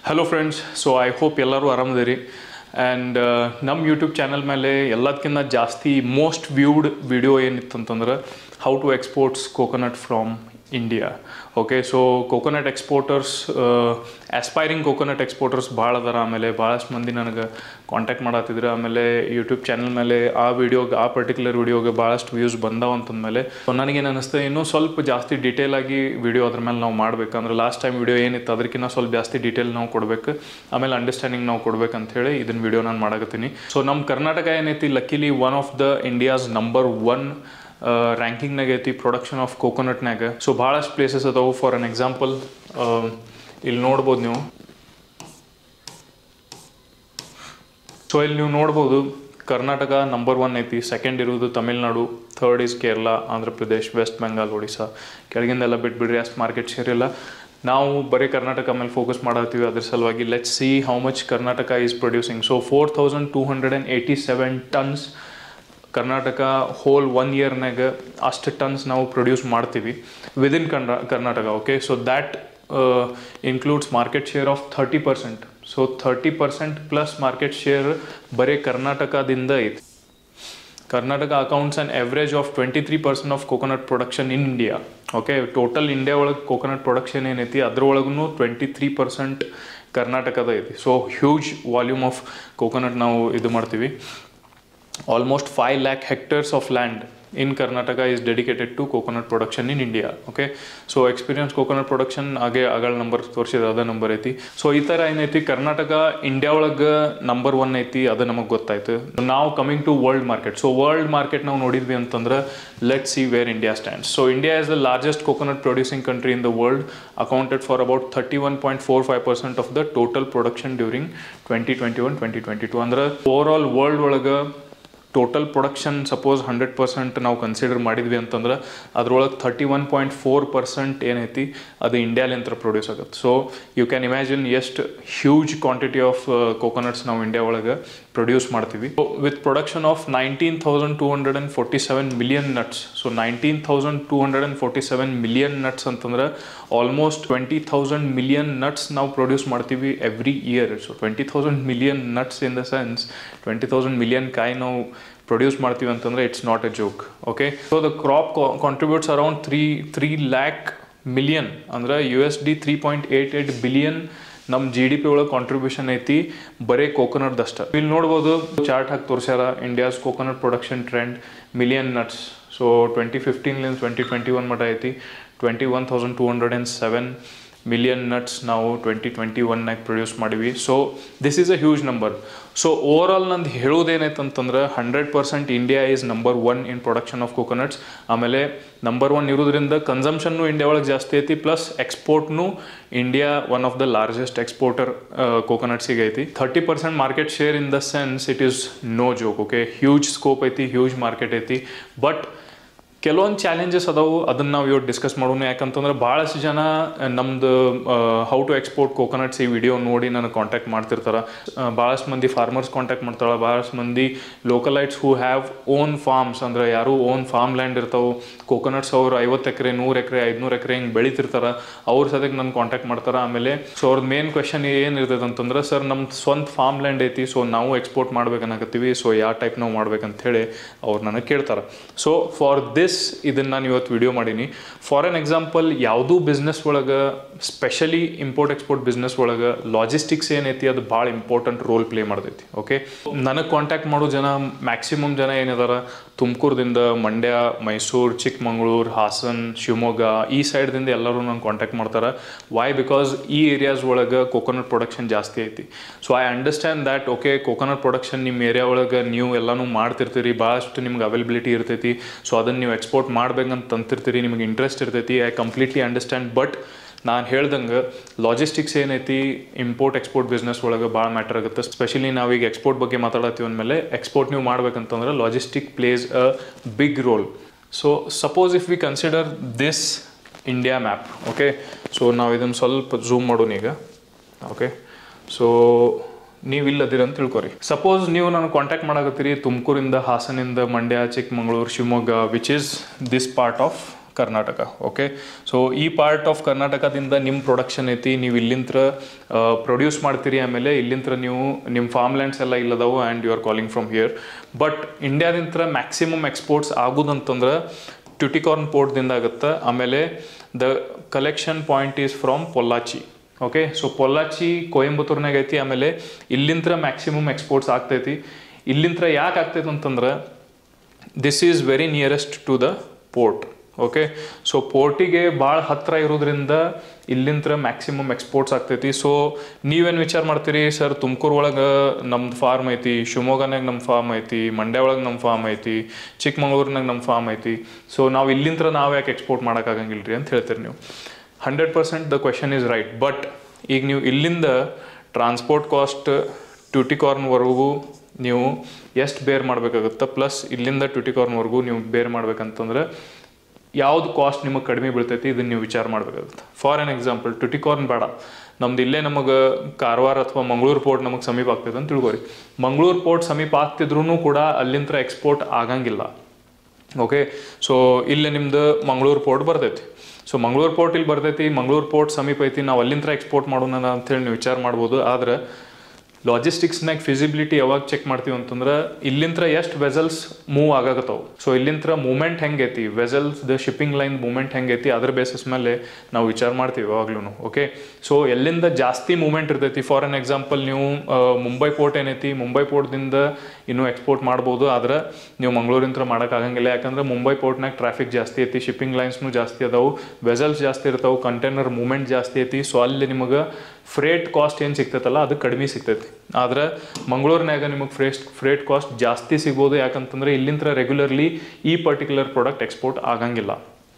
Hello friends so I hope ಎಲ್ಲರೂ ಆರಾಮದಿರಿ and ನಮ್ಮ ಯೂಟ್ಯೂಬ್ ಚಾನಲ್ ಮೇಲೆ ಎಲ್ಲದಕ್ಕಿಂತ ಜಾಸ್ತಿ ಮೋಸ್ಟ್ ವ್ಯೂಡ್ ವಿಡಿಯೋ ಏನಿತ್ತು ಅಂತಂದ್ರೆ how to exports coconut from India okay so coconut exporters aspiring coconut exporters ಭಾಳ ಅದಾರ ಆಮೇಲೆ ಭಾಳಷ್ಟು ಮಂದಿ ನನಗೆ ಕಾಂಟ್ಯಾಕ್ಟ್ ಮಾಡತ್ತಿದ್ರು ಆಮೇಲೆ ಯೂಟ್ಯೂಬ್ ಚಾನಲ್ ಮೇಲೆ ಆ ವಿಡಿಯೋಗೆ ಆ ಪರ್ಟಿಕ್ಯುಲರ್ ವಿಡಿಯೋಗೆ ಭಾಳಷ್ಟು ವ್ಯೂಸ್ ಬಂದಾವ ಅಂತಂದಮೇಲೆ ಸೊ ನನಗೇನು ಅನ್ನಿಸ್ತು ಇನ್ನೂ ಸ್ವಲ್ಪ ಜಾಸ್ತಿ ಡೀಟೇಲ್ ಆಗಿ ವಿಡಿಯೋ ಅದ್ರ ಮೇಲೆ ನಾವು ಮಾಡ್ಬೇಕಂದ್ರೆ ಲಾಸ್ಟ್ ಟೈಮ್ ವಿಡಿಯೋ ಏನಿತ್ತು ಅದಕ್ಕಿಂತ ಸ್ವಲ್ಪ ಜಾಸ್ತಿ ಡೀಟೇಲ್ ನಾವು ಕೊಡಬೇಕು ಆಮೇಲೆ ಅಂಡರ್ಸ್ಟ್ಯಾಂಡಿಂಗ್ ನಾವು ಕೊಡ್ಬೇಕಂತ ಹೇಳಿ ಇದನ್ನ ವಿಡಿಯೋ ನಾನು ಮಾಡಕತ್ತೀನಿ ಸೊ ನಮ್ಮ ಕರ್ನಾಟಕ ಏನೈತಿ luckily one of the India's number one ರ್ಯಾಂಕಿಂಗ್ನಾಗ ಐತಿ ಪ್ರೊಡಕ್ಷನ್ ಆಫ್ ಕೋಕೋನಟ್ನಾಗ ಸೊ ಭಾಳಷ್ಟು ಪ್ಲೇಸಸ್ ಅದಾವು ಫಾರ್ ಅನ್ ಎಕ್ಸಾಂಪಲ್ ಇಲ್ಲಿ ನೋಡ್ಬೋದು ನೀವು ಸೊ ಇಲ್ಲಿ ನೀವು ನೋಡ್ಬೋದು ಕರ್ನಾಟಕ ನಂಬರ್ ಒನ್ ಐತಿ ಸೆಕೆಂಡ್ ಇರೋದು Tamil Nadu third is Kerala Andhra Pradesh West Bengal Odisha ಕೆಳಗಿಂದೆಲ್ಲ ಬಿಟ್ಬಿಡ್ರಿ ಅಷ್ಟು ಮಾರ್ಕೆಟ್ ಶೇರ್ ಇಲ್ಲ ನಾವು ಬರೀ ಕರ್ನಾಟಕ ಮೇಲೆ ಫೋಕಸ್ ಮಾಡತ್ತೀವಿ ಅದ್ರ ಸಲುವಾಗಿ let see how much Karnataka is producing so four thousand two hundred and eighty seven tons Karnataka whole one ಇಯರ್ನಾಗ ಅಷ್ಟು ಟನ್ಸ್ ನಾವು ಪ್ರೊಡ್ಯೂಸ್ ಮಾಡ್ತೀವಿ ವಿದಿನ್ ಕರ್ನಾ Karnataka okay so that includes market share of thirty percent so thirty percent plus market share ಬರೀ ಕರ್ನಾಟಕದಿಂದ ಐತಿ Karnataka accounts an average of twenty three percent of coconut production in India okay total India ಒಳಗೆ coconut production ಏನೈತಿ ಅದ್ರೊಳಗೂ twenty three percent ಕರ್ನಾಟಕದ ಐತಿ so huge volume of coconut ನಾವು ಇದು ಮಾಡ್ತೀವಿ almost 5 lakh hectares of land in Karnataka is dedicated to coconut production in India. Okay, so experience coconut production ಹಾಗೆ ಅಗಳ number ತೋರಿಸಿದ ಅದ ನಂಬರ್ ಐತಿ ಸೊ ಈ ಥರ ಏನೈತಿ ಕರ್ನಾಟಕ ಇಂಡಿಯಾ ಒಳಗೆ ನಂಬರ್ ಒನ್ ಐತಿ ಅದು ನಮಗೆ ಗೊತ್ತಾಯ್ತು ನಾವು coming to world market so world market ನಾವು ನೋಡಿದ್ವಿ ಅಂತಂದ್ರೆ let see where India stands so India is the largest coconut producing country in the world accounted for about thirty one point four five percent of the total production during twenty twenty one twenty twenty two ಅಂದ್ರೆ over all world ಒಳಗೆ total production suppose hundred percent ನಾವು consider ಮಾಡಿದ್ವಿ ಅಂತಂದ್ರೆ ಅದ್ರೊಳಗೆ thirty one point four percent ಏನೈತಿ ಅದು ಇಂಡಿಯಾಲಿಂತ produce ಆಗುತ್ತೆ ಸೊ ಯು ಕ್ಯಾನ್ ಇಮ್ಯಾಜಿನ್ ಎಷ್ಟು ಹ್ಯೂಜ್ ಕ್ವಾಂಟಿಟಿ ಆಫ್ ಕೋಕೋನಟ್ಸ್ ನಾವು ಇಂಡಿಯಾ ಒಳಗೆ ಪ್ರೊಡ್ಯೂಸ್ ಮಾಡ್ತೀವಿ with production of nineteen thousand two hundred and forty seven million nuts so nineteen thousand two hundred and forty seven million nuts ಅಂತಂದ್ರೆ almost twenty thousand million nuts ನಾವು produce ಮಾಡ್ತೀವಿ every year so twenty thousand million nuts in the sense twenty thousand million ಕಾಯಿ ನಾವು produce ಮಾಡ್ತೀವಿ ಅಂತಂದ್ರೆ it's not a joke okay so the crop contributes around three three lakh million ಅಂದ್ರೆ U S D three point eight eight billion ನಮ್ಮ G D P ಒಳಗೆ contribution ಐತಿ ಬರೀ ಕೋಕೋನಟ್ದಷ್ಟ ಇಲ್ಲಿ ನೋಡ್ಬೋದು ಚಾರ್ಟ್ ಹಾಕಿ ತೋರಿಸ್ಯಾರ India's coconut production trend million nuts so twenty ಫಿಫ್ಟೀನ್ಲಿಂದ ಟ್ವೆಂಟಿ ಟ್ವೆಂಟಿ ಒನ್ ಮಟ ಐತಿ twenty one thousand two hundred and seven million nuts ನಾವು ಟ್ವೆಂಟಿ ಟ್ವೆಂಟಿ ಒನ್ನಾಗ ಪ್ರೊಡ್ಯೂಸ್ ಮಾಡಿವಿ so this is a huge number so over all ನಂದು ಹೇಳೋದೇನೈತೆ ಅಂತಂದ್ರೆ hundred percent India is number one in production of coconuts ಆಮೇಲೆ number one ಇರೋದ್ರಿಂದ ಕನ್ಸಂಪ್ಷನ್ನು India ಒಳಗೆ ಜಾಸ್ತಿ ಐತಿ ಪ್ಲಸ್ ಎಕ್ಸ್ಪೋರ್ಟ್ನು India one of the largest exporter ಕೋಕೋನಟ್ಸಿಗೆ ಐತಿ thirty percent market share in the sense it is no joke okay huge scope ಐತಿ ಹ್ಯೂಜ್ ಮಾರ್ಕೆಟ್ ಐತಿ ಬಟ್ ಕೆಲವೊಂದು ಚಾಲೆಂಜಸ್ ಅದಾವು ಅದನ್ನು ನಾವು ಇವತ್ತು ಡಿಸ್ಕಸ್ ಮಾಡೋಣ ಯಾಕಂತಂದ್ರೆ ಭಾಳಷ್ಟು ಜನ ನಮ್ದು ಹೌ ಟು ಎಕ್ಸ್ಪೋರ್ಟ್ ಕೋಕೋನಟ್ಸ್ ಈ ವಿಡಿಯೋ ನೋಡಿ ನನಗೆ ಕಾಂಟ್ಯಾಕ್ಟ್ ಮಾಡ್ತಿರ್ತಾರೆ ಭಾಳಷ್ಟು ಮಂದಿ ಫಾರ್ಮರ್ಸ್ ಕಾಂಟ್ಯಾಕ್ಟ್ ಮಾಡ್ತಾಳೆ ಭಾಳಷ್ಟು ಮಂದಿ localites who have own farms ಅಂದ್ರೆ ಯಾರು ಓನ್ ಫಾರ್ಮ್ ಲ್ಯಾಂಡ್ ಇರ್ತಾವೆ ಕೋಕೋನಟ್ಸ್ ಅವ್ರು ಐವತ್ತು ಎಕರೆ ನೂರು ಎಕರೆ ಐದುನೂರು ಎಕರೆ ಹಿಂಗೆ ಬೆಳಿತಿರ್ತಾರೆ ಅವ್ರ ಸದ್ಯಕ್ಕೆ ನನ್ನ ಕಾಂಟ್ಯಾಕ್ಟ್ ಮಾಡ್ತಾರೆ ಆಮೇಲೆ ಸೊ ಅವ್ರದ್ದು ಮೇನ್ ಕ್ವೆಶನ್ ಏನು ಇರ್ತೈತೆ ಅಂತಂದ್ರೆ ಸರ್ ನಮ್ಮ ಸ್ವಂತ ಫಾರ್ಮ್ ಲ್ಯಾಂಡ್ ಐತಿ ಸೊ ನಾವು ಎಕ್ಸ್ಪೋರ್ಟ್ ಮಾಡ್ಬೇಕನ್ನಕತ್ತೀವಿ ಸೊ ಯಾವ ಟೈಪ್ ನಾವು ಮಾಡ್ಬೇಕಂತ ಹೇಳಿ ಅವ್ರು ನನಗೆ ಕೇಳ್ತಾರೆ ಸೊ ಫಾರ್ ದಿಸ್ ಇದನ್ನು ನಾನು ಇವತ್ತು ವಿಡಿಯೋ ಮಾಡೀನಿ ಫಾರ್ ಎನ್ ಎಕ್ಸಾಂಪಲ್ ಯಾವುದೂ ಬಿಸ್ನೆಸ್ ಒಳಗೆ ಸ್ಪೆಷಲಿ ಇಂಪೋರ್ಟ್ ಎಕ್ಸ್ಪೋರ್ಟ್ ಬಿಸ್ನೆಸ್ ಒಳಗೆ ಲಾಜಿಸ್ಟಿಕ್ಸ್ ಏನೈತಿ ಅದು ಭಾಳ ಇಂಪಾರ್ಟೆಂಟ್ ರೋಲ್ ಪ್ಲೇ ಮಾಡ್ತೈತಿ ಓಕೆ ನನಗೆ ಕಾಂಟ್ಯಾಕ್ಟ್ ಮಾಡೋ ಜನ ಮ್ಯಾಕ್ಸಿಮಮ್ ಜನ ಏನಿದಾರ ತುಮಕೂರದಿಂದ ಮಂಡ್ಯ ಮೈಸೂರು ಚಿಕ್ಕಮಂಗ್ಳೂರು ಹಾಸನ್ ಶಿವಮೊಗ್ಗ ಈ ಸೈಡ್ದಿಂದ ಎಲ್ಲರೂ ನಂಗೆ ಕಾಂಟ್ಯಾಕ್ಟ್ ಮಾಡ್ತಾರೆ ವೈ ಬಿಕಾಸ್ ಈ ಏರಿಯಾಸ್ ಒಳಗೆ ಕೋಕೋನಟ್ ಪ್ರೊಡಕ್ಷನ್ ಜಾಸ್ತಿ ಐತಿ so I understand that okay coconut production ನಿಮ್ಮ ಏರಿಯಾ ಒಳಗೆ ನೀವು ಎಲ್ಲನೂ ಮಾಡ್ತಿರ್ತೀರಿ ಭಾಳಷ್ಟು ನಿಮ್ಗೆ ಅವೈಲಬಿಲಿಟಿ ಇರ್ತೈತಿ ಸೊ ಅದನ್ನು ನೀವು ಎಕ್ಸ್ಪೋರ್ಟ್ ಮಾಡ್ಬೇಕಂತ ತಂತಿರ್ತೀರಿ ನಿಮಗೆ ಇಂಟ್ರೆಸ್ಟ್ ಇರ್ತೈತಿ ಐ ಕಂಪ್ಲೀಟ್ಲಿ ಅಂಡರ್ಸ್ಟ್ಯಾಂಡ್ ಬಟ್ ನಾನು ಹೇಳ್ದಂಗೆ ಲಾಜಿಸ್ಟಿಕ್ಸ್ ಏನೈತಿ ಇಂಪೋರ್ಟ್ ಎಕ್ಸ್ಪೋರ್ಟ್ ಬಿಸ್ನೆಸ್ ಒಳಗೆ ಭಾಳ ಮ್ಯಾಟರ್ ಆಗುತ್ತೆ ಸ್ಪೆಷಲಿ ನಾವೀಗ ಎಕ್ಸ್ಪೋರ್ಟ್ ಬಗ್ಗೆ ಮಾತಾಡತ್ತೀವಿ ಅಂದಮೇಲೆ ಎಕ್ಸ್ಪೋರ್ಟ್ ನೀವು ಮಾಡ್ಬೇಕಂತಂದ್ರೆ logistic plays a big role so suppose if we consider this India map okay so ನಾವು ಇದನ್ನು ಸ್ವಲ್ಪ ಝೂಮ್ ಮಾಡೋಣ ಈಗ ಓಕೆ ಸೊ ನೀವು ಇಲ್ಲದಿರ ಅಂತ ತಿಳ್ಕೊರಿ ಸಪೋಸ್ ನೀವು ನಾನು ಕಾಂಟ್ಯಾಕ್ಟ್ ಮಾಡಕತ್ತೀರಿ ತುಮಕೂರಿಂದ ಹಾಸನಿಂದ Mandya Chikkamagaluru Shivamogga which is this part of Karnataka okay so ಈ ಪಾರ್ಟ್ ಆಫ್ ಕರ್ನಾಟಕದಿಂದ ನಿಮ್ಮ ಪ್ರೊಡಕ್ಷನ್ ಐತಿ ನೀವು ಇಲ್ಲಿಂತ್ರ ಪ್ರೊಡ್ಯೂಸ್ ಮಾಡ್ತೀರಿ ಆಮೇಲೆ ಇಲ್ಲಿಂತ್ರ ನೀವು ನಿಮ್ಮ ಫಾರ್ಮ್ ಲ್ಯಾಂಡ್ಸ್ ಎಲ್ಲ ಇಲ್ಲದವು and you are calling from here but ಇಂಡಿಯಾದಿಂತ್ರ ಮ್ಯಾಕ್ಸಿಮಮ್ ಎಕ್ಸ್ಪೋರ್ಟ್ಸ್ ಆಗೋದಂತಂದ್ರೆ ಟ್ಯುಟಿಕಾರ್ನ್ ಪೋರ್ಟ್ದಿಂದ ಆಗುತ್ತೆ ಆಮೇಲೆ the collection point is from Pollachi okay so Pollachi ಕೊಯಂಬತ್ತೂರ್ನಾಗ ಐತಿ ಆಮೇಲೆ ಇಲ್ಲಿಂತ್ರ ಮ್ಯಾಕ್ಸಿಮಮ್ ಎಕ್ಸ್ಪೋರ್ಟ್ಸ್ ಆಗ್ತೈತಿ ಇಲ್ಲಿಂತ್ರ ಯಾಕೆ ಆಗ್ತೈತೆ ಅಂತಂದ್ರೆ this is very nearest to the port okay so ಪೋರ್ಟಿಗೆ ಭಾಳ ಹತ್ತಿರ ಇರೋದ್ರಿಂದ ಇಲ್ಲಿಂತ್ರ ಮ್ಯಾಕ್ಸಿಮಮ್ ಎಕ್ಸ್ಪೋರ್ಟ್ಸ್ ಆಗ್ತೈತಿ ಸೊ ನೀವೇನು ವಿಚಾರ ಮಾಡ್ತೀರಿ ಸರ್ ತುಮಕೂರು ಒಳಗೆ ನಮ್ದು ಫಾರ್ಮ್ ಐತಿ ಶಿವಮೊಗ್ಗನಾಗ ನಮ್ಮ ಫಾರ್ಮ್ ಐತಿ ಮಂಡ್ಯ ಒಳಗೆ ನಮ್ಮ ಫಾರ್ಮ್ ಐತಿ ಚಿಕ್ಕಮಗಳೂರಿನಾಗ ನಮ್ಮ ಫಾರ್ಮ್ ಐತಿ ಸೊ ನಾವು ಇಲ್ಲಿಂತ್ರ ನಾವು ಯಾಕೆ ಎಕ್ಸ್ಪೋರ್ಟ್ ಮಾಡೋಕ್ಕಾಗಂಗಿಲ್ಲ ರೀ ಅಂತ ಹೇಳ್ತೀರಿ ನೀವು hundred percent the question is right but ಈಗ ನೀವು ಇಲ್ಲಿಂದ ಟ್ರಾನ್ಸ್ಪೋರ್ಟ್ ಕಾಸ್ಟ್ ಟ್ಯೂಟಿಕಾರ್ನ್ವರೆಗೂ ನೀವು ಎಷ್ಟು ಬೇರ್ ಮಾಡಬೇಕಾಗುತ್ತೆ ಪ್ಲಸ್ ಇಲ್ಲಿಂದ ಟ್ಯೂಟಿಕಾರ್ನ್ವರೆಗೂ ನೀವು ಬೇರ್ ಮಾಡ್ಬೇಕಂತಂದ್ರೆ ಯಾವ್ದು ಕಾಸ್ಟ್ ನಿಮಗೆ ಕಡಿಮೆ ಬೀಳ್ತೈತಿ ಇದನ್ನ ನೀವು ವಿಚಾರ ಮಾಡಬೇಕಾಗುತ್ತೆ ಫಾರ್ ಎನ್ ಎಕ್ಸಾಂಪಲ್ ಟ್ಯುಟಿಕಾರ್ನ್ ಬೇಡ ನಮ್ದು ಇಲ್ಲೇ ನಮಗೆ ಕಾರವಾರ ಅಥವಾ ಮಂಗಳೂರು ಪೋರ್ಟ್ ನಮಗೆ ಸಮೀಪ ಆಗ್ತೈತೆ ಅಂತ ತಿಳ್ಕೊರಿ ಮಂಗಳೂರು ಪೋರ್ಟ್ ಸಮೀಪ ಆಗ್ತಿದ್ರೂ ಕೂಡ ಅಲ್ಲಿಂದ ಎಕ್ಸ್ಪೋರ್ಟ್ ಆಗಂಗಿಲ್ಲ ಓಕೆ ಸೊ ಇಲ್ಲಿ ನಿಮ್ದು ಮಂಗಳೂರು ಪೋರ್ಟ್ ಬರ್ತೈತಿ ಸೊ ಮಂಗಳೂರು ಪೋರ್ಟ್ ಇಲ್ಲಿ ಬರ್ತೈತಿ ಮಂಗಳೂರು ಪೋರ್ಟ್ ಸಮೀಪ ಐತಿ ನಾವು ಅಲ್ಲಿಂದ ಎಕ್ಸ್ಪೋರ್ಟ್ ಮಾಡೋಣ ಅಂತೇಳಿ ನೀವು ವಿಚಾರ ಮಾಡ್ಬೋದು ಆದ್ರೆ ಲಾಜಿಸ್ಟಿಕ್ಸ್ನಾಗ ಫಿಸಿಬಿಲಿಟಿ ಯಾವಾಗ ಚೆಕ್ ಮಾಡ್ತೀವಿ ಅಂತಂದ್ರೆ ಇಲ್ಲಿಂತ್ರ ಎಷ್ಟು ವೆಸಲ್ಸ್ ಮೂವ್ ಆಗಾಕತ್ತಾವ ಸೊ ಇಲ್ಲಿಂತ್ರ ಮೂಮೆಂಟ್ ಹೆಂಗೈತಿ vessels the shipping line movement ಹೆಂಗೈತಿ ಅದ್ರ ಬೇಸಿಸ್ ಮೇಲೆ ನಾವು ವಿಚಾರ ಮಾಡ್ತೀವಿ ಯಾವಾಗ್ಲೂ ಓಕೆ ಸೊ ಎಲ್ಲಿಂದ ಜಾಸ್ತಿ ಮೂಮೆಂಟ್ ಇರ್ತೈತಿ ಫಾರ್ ಅನ್ ಎಕ್ಸಾಂಪಲ್ ನೀವು ಆ, ಮುಂಬೈ ಪೋರ್ಟ್ ಏನೈತಿ ಮುಂಬೈ ಪೋರ್ಟ್ದಿಂದ ಇನ್ನೂ ಎಕ್ಸ್ಪೋರ್ಟ್ ಮಾಡ್ಬೋದು ಆದ್ರೆ ನೀವು ಮಂಗಳೂರಿಂತ್ರ ಮಾಡೋಕ್ಕಾಗಂಗಿಲ್ಲ ಯಾಕಂದ್ರೆ ಮುಂಬೈ ಪೋರ್ಟ್ನಾಗ ಟ್ರಾಫಿಕ್ ಜಾಸ್ತಿ ಐತಿ ಶಿಪ್ಪಿಂಗ್ ಲೈನ್ಸ್ನು ಜಾಸ್ತಿ ಅದಾವು ವೆಸಲ್ಸ್ ಜಾಸ್ತಿ ಇರ್ತಾವೆ ಕಂಟೈನರ್ ಮೂಮೆಂಟ್ ಜಾಸ್ತಿ ಐತಿ ಸೊ ಅಲ್ಲಿ ನಿಮಗೆ ಫ್ರೇಟ್ ಕಾಸ್ಟ್ ಏನು ಸಿಗ್ತೈತಲ್ಲ ಅದು ಕಡಿಮೆ ಸಿಗ್ತೈತಿ ಆದ್ರೆ ಮಂಗಳೂರಿನಾಗ ನಿಮಗೆ ಫ್ರೇಸ್ಟ್ ಫ್ರೇಟ್ ಕಾಸ್ಟ್ ಜಾಸ್ತಿ ಸಿಗ್ಬೋದು ಯಾಕಂತಂದ್ರೆ ಇಲ್ಲಿಂದ ರೆಗ್ಯುಲರ್ಲಿ ಈ ಪರ್ಟಿಕ್ಯುಲರ್ ಪ್ರಾಡಕ್ಟ್ ಎಕ್ಸ್ಪೋರ್ಟ್ ಆಗಂಗಿಲ್ಲ